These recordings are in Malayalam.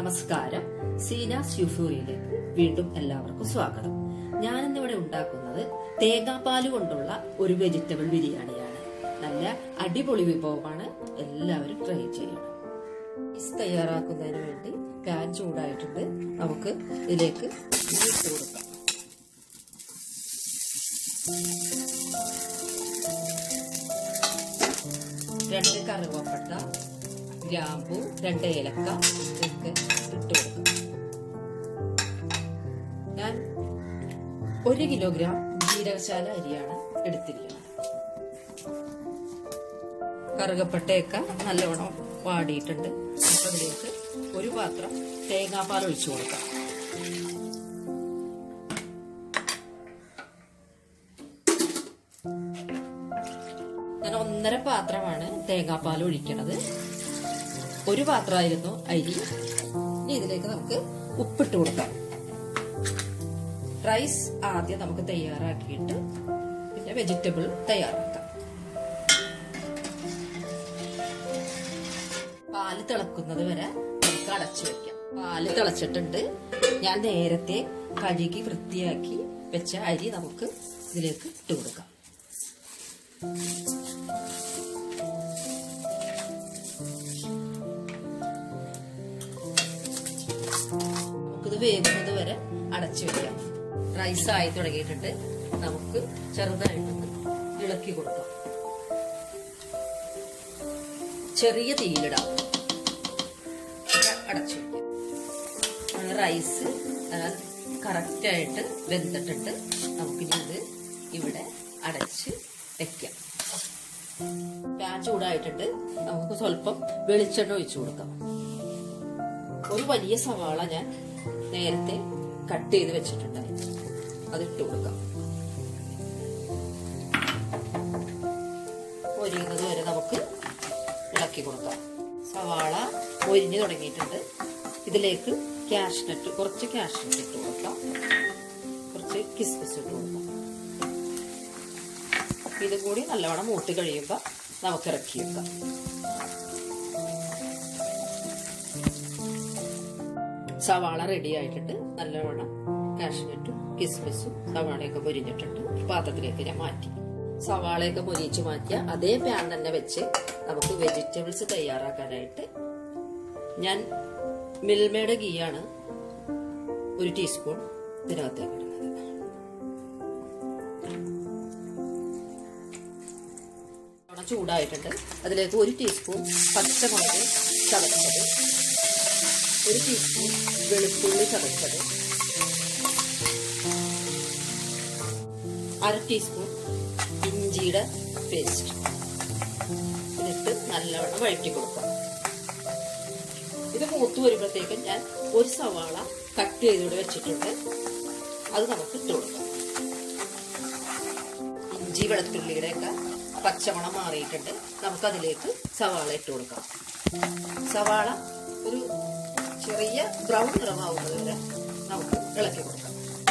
നമസ്കാരം സീനാസ് യുഫൂറിയിലേക്ക് വീണ്ടും എല്ലാവർക്കും സ്വാഗതം ഞാനിന്നിവിടെ ഉണ്ടാക്കുന്നത് തേങ്ങാപ്പാല് കൊണ്ടുള്ള ഒരു വെജിറ്റബിൾ ബിരിയാണിയാണ് നല്ല അടിപൊളി വിഭവമാണ് എല്ലാവരും ട്രൈ ചെയ്യണം റൈസ് തയ്യാറാക്കുന്നതിന് വേണ്ടി പാൻ ചൂടായിട്ടുണ്ട് നമുക്ക് ഇതിലേക്ക് ഇട്ട് കൊടുക്കാം രണ്ട് കറുവപ്പട്ട ഗ്രാമ്പു രണ്ട് ഏലക്ക ഇതൊക്കെ ഇട്ട് കൊടുക്കാം ഞാൻ ഒരു കിലോഗ്രാം ജീരകശാല അരിയാണ് എടുത്തിരിക്കുന്നത് കറുകപ്പട്ടയൊക്കെ നല്ലവണ്ണം വാടിയിട്ടുണ്ട് അപ്പൊ അതിലേക്ക് ഒരു പാത്രം തേങ്ങാപ്പാൽ ഒഴിച്ചു കൊടുക്കാം ഞാൻ ഒന്നര പാത്രമാണ് തേങ്ങാപ്പാൽ ഒഴിക്കണത് ഒരു പാത്രമായിരുന്നു അരി ഇനി ഇതിലേക്ക് നമുക്ക് ഉപ്പിട്ട് കൊടുക്കാം റൈസ് ആദ്യം നമുക്ക് തയ്യാറാക്കിയിട്ട് പിന്നെ വെജിറ്റബിൾ തയ്യാറാക്കാം പാല് തിളക്കുന്നത് വരെ നമുക്ക് അടച്ചു വെക്കാം പാല് തിളച്ചിട്ടുണ്ട് ഞാൻ നേരത്തെ കഴുകി വൃത്തിയാക്കി വെച്ച അരി നമുക്ക് ഇതിലേക്ക് ഇട്ട് കൊടുക്കാം നമുക്കിത് വേകുന്നത് വരെ അടച്ചു വെക്കാം റൈസ് ആയി തുടങ്ങിയിട്ടുണ്ട് നമുക്ക് ചെറുതായിട്ടൊന്ന് ഇളക്കി കൊടുക്കാം ചെറിയ തീയിലിടാം അടച്ചു വെക്കാം റൈസ് കറക്റ്റായിട്ട് വെന്തിട്ടിട്ട് നമുക്കിനി ഇത് ഇവിടെ അടച്ച് വെക്കാം പാൻ ചൂടായിട്ടുണ്ട് നമുക്ക് സ്വല്പം വെളിച്ചെണ്ണ ഒഴിച്ചു കൊടുക്കാം ഒരു വലിയ സവാള ഞാൻ നേരത്തെ കട്ട് ചെയ്ത് വെച്ചിട്ടുണ്ടായിരുന്നു അത് ഇട്ട് കൊടുക്കാം ഒരിയുന്നത് വരെ നമുക്ക് ഇളക്കി കൊടുക്കാം സവാള ഒരിഞ്ഞു തുടങ്ങിയിട്ടുണ്ട് ഇതിലേക്ക് കാഷ്നട്ട് കുറച്ച് കാഷ്നട്ട് ഇട്ട് കൊടുക്കാം കുറച്ച് കിസ്മിസ് ഇട്ട് കൊടുക്കാം ഇതും കൂടി നല്ലവണ്ണം മൂട്ട് കഴിയുമ്പോൾ നമുക്ക് ഇറക്കി വെക്കാം സവാള റെഡി ആയിട്ടുണ്ട് നല്ലവണ്ണം കാഷ്നട്ടും കിസ്മിസും സവാളയൊക്കെ പൊരിഞ്ഞിട്ടുണ്ട് പാത്രത്തിലേക്ക് ഞാൻ മാറ്റി സവാളയൊക്കെ പൊരിച്ച് മാറ്റിയ അതേ പാൻ തന്നെ വെച്ച് നമുക്ക് വെജിറ്റബിൾസ് തയ്യാറാക്കാനായിട്ട് ഞാൻ മിൽമയുടെ ഗീയാണ് ഒരു ടീസ്പൂൺ ഇതിനകത്തേക്ക് ഇടുന്നത് ചൂടായിട്ടുണ്ട് അതിലേക്ക് ഒരു ടീസ്പൂൺ പച്ചമുളക് ചതച്ചത് ഒരു ടീസ്പൂൺ വെളുത്തുള്ളി ചതച്ചത് അര ടീസ്പൂൺ ഇഞ്ചിയുടെ പേസ്റ്റ് ഇതിട്ട് നല്ലവണ്ണം വഴറ്റി കൊടുക്കാം ഇത് മൂത്ത് വരുമ്പോഴത്തേക്കും ഞാൻ ഒരു സവാള കട്ട് ചെയ്തിവിടെ വെച്ചിട്ടുണ്ട് അത് നമുക്ക് ഇട്ട് കൊടുക്കാം ഇഞ്ചി വെളുത്തുള്ളിയുടെ ഒക്കെ പച്ചമണം മാറിയിട്ടുണ്ട് നമുക്കതിലേക്ക് സവാള ഇട്ട് കൊടുക്കാം സവാള ഒരു ചെറിയ ബ്രൗൺ നിറമാവുന്നത് വരെ നമുക്ക് ഇളക്കി കൊടുക്കാം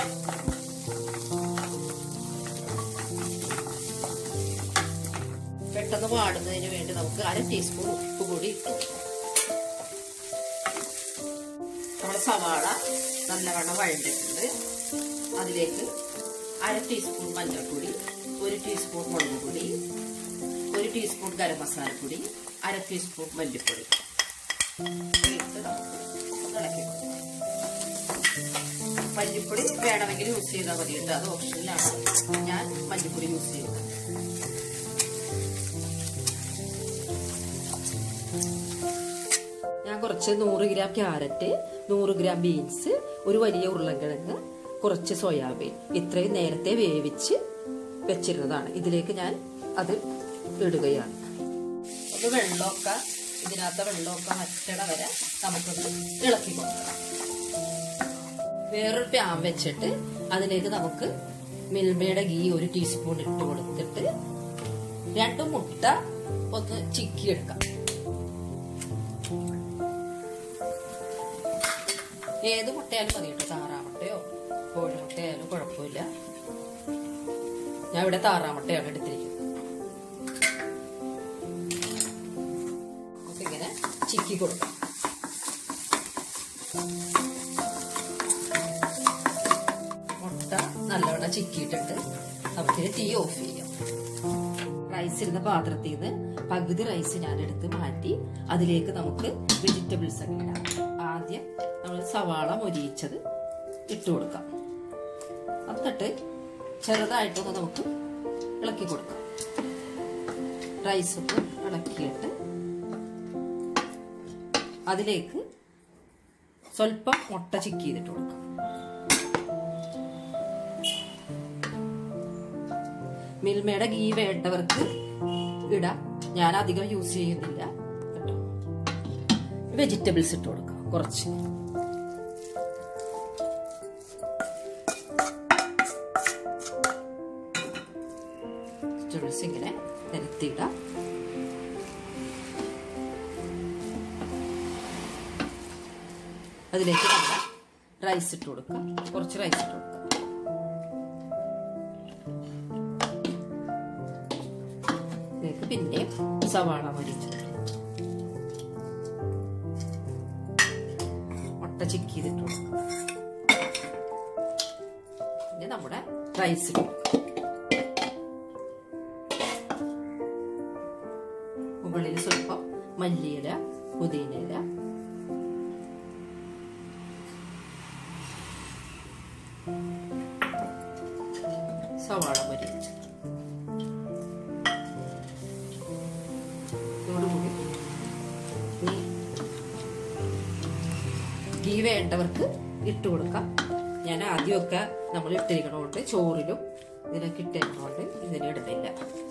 പെട്ടെന്ന് വാടുന്നതിന് വേണ്ടി നമുക്ക് അര ടീസ്പൂൺ ഉപ്പ് കൂടി ഇട്ടു നമ്മുടെ സവാള നല്ലവണ്ണം വഴണ്ടിട്ടുണ്ട് അതിലേക്ക് അര ടീസ്പൂൺ മഞ്ഞൾപ്പൊടി ഒരു ടീസ്പൂൺ മുളക് പൊടി ഒരു ടീസ്പൂൺ ഗരം മസാലപ്പൊടി അര ടീസ്പൂൺ മല്ലിപ്പൊടി ഇട്ട് നമുക്ക് ഇളക്കി മല്ലിപ്പൊടി വേണമെങ്കിൽ യൂസ് ചെയ്താൽ മതി കേട്ടോ അത് ഓപ്ഷനിലാണ് ഞാൻ മല്ലിപ്പൊടി യൂസ് ചെയ്യുന്നത് ഞാൻ കുറച്ച് നൂറ് ഗ്രാം ക്യാരറ്റ് നൂറ് ഗ്രാം ബീൻസ് ഒരു വലിയ ഉരുളക്കിഴങ്ങ് കുറച്ച് സോയാബീൻ ഇത്രയും നേരത്തെ വേവിച്ച് വെച്ചിരുന്നതാണ് ഇതിലേക്ക് ഞാൻ അത് ഇടുകയാണ് ഒന്ന് വെള്ളമൊക്കെ ഇതിനകത്ത് വെള്ളമൊക്കെ വറ്റണ വരെ നമുക്കൊന്ന് ഇളക്കി കൊടുക്കണം വേറൊരു പാൻ വെച്ചിട്ട് അതിലേക്ക് നമുക്ക് മിൽമയുടെ ഗീ ഒരു ടീസ്പൂൺ ഇട്ട് കൊടുത്തിട്ട് രണ്ട് മുട്ട ഒന്ന് ചിക്കി എടുക്കാം ഏത് മുട്ടയാലും മതി കേട്ടോ താറാമുട്ടയോ കോഴിമുട്ടയായാലും കുഴപ്പമില്ല ഞാൻ ഇവിടെ താറാമുട്ടയാണ് എടുത്തിരിക്കുന്നത് നമുക്കിങ്ങനെ ചിക്കി കൊടുക്കാം നല്ലവണ്ണം ചിക്കിയിട്ടുണ്ട് നമുക്കിത് തീ ഓഫ് ചെയ്യാം റൈസ് ഇരുന്ന പാത്രത്തിൽ നിന്ന് പകുതി റൈസ് ഞാൻ എടുത്ത് മാറ്റി അതിലേക്ക് നമുക്ക് വെജിറ്റബിൾസ് ഒക്കെ ഇടാം ആദ്യം നമ്മൾ സവാള മൊരിയിച്ചത് ഇട്ട് കൊടുക്കാം എന്നിട്ട് ചെറുതായിട്ടൊന്ന് നമുക്ക് ഇളക്കി കൊടുക്കാം റൈസ് ഒന്ന് ഇളക്കിയിട്ട് അതിലേക്ക് സ്വല്പം മുട്ട ചിക്കി ചെയ്തിട്ട് കൊടുക്കാം മിൽമയുടെ ഗീ വേണ്ടവർക്ക് ഇടാം ഞാൻ അധികം യൂസ് ചെയ്യുന്നില്ല കേട്ടോ വെജിറ്റബിൾസ് ഇട്ട് കൊടുക്കാം കുറച്ച് വെജിറ്റബിൾസ് ഇങ്ങനെ നിരത്തിയിടാം അതിലേക്ക് നമ്മൾ റൈസ് ഇട്ട് കൊടുക്കാം കുറച്ച് റൈസ് ഇട്ട് കൊടുക്കാം ഇതിലേക്ക് പിന്നെ സവാള മരിച്ചിട്ട് മുട്ട ചിക്കി ചെയ്തിട്ട് കൊടുക്കാം പിന്നെ നമ്മുടെ റൈസ് ഇട്ട് കൊടുക്കാം മുകളിൽ സ്വല്പം മല്ലിയില പുതിനയില സവാള മരിച്ചു ഇതോടുകൂടി ഇനി ഗീ വേണ്ടവർക്ക് ഇട്ട് കൊടുക്കാം ഞാൻ ആദ്യമൊക്കെ നമ്മൾ ഇട്ടിരിക്കണോണ്ട് ചോറിലും ഇതിനൊക്കെ ഇട്ടിരിക്കണോണ്ട് ഇതിന് ഇടുന്നില്ല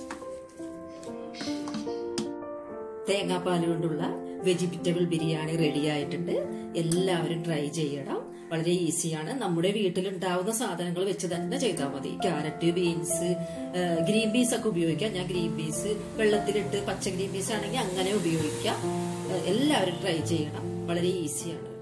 തേങ്ങാപ്പാൽ കൊണ്ടുള്ള വെജിറ്റബിൾ ബിരിയാണി റെഡി ആയിട്ടുണ്ട് എല്ലാവരും ട്രൈ ചെയ്യണം വളരെ ഈസിയാണ് നമ്മുടെ വീട്ടിലുണ്ടാവുന്ന സാധനങ്ങൾ വെച്ച് തന്നെ ചെയ്താൽ മതി ക്യാരറ്റ് ബീൻസ് ഗ്രീൻ പീസ് ഒക്കെ ഉപയോഗിക്കാം ഞാൻ ഗ്രീൻ പീസ് വെള്ളത്തിലിട്ട് പച്ച ഗ്രീൻ പീസ് ആണെങ്കിൽ അങ്ങനെ ഉപയോഗിക്കാം ഏഹ് എല്ലാവരും ട്രൈ ചെയ്യണം വളരെ ഈസിയാണ്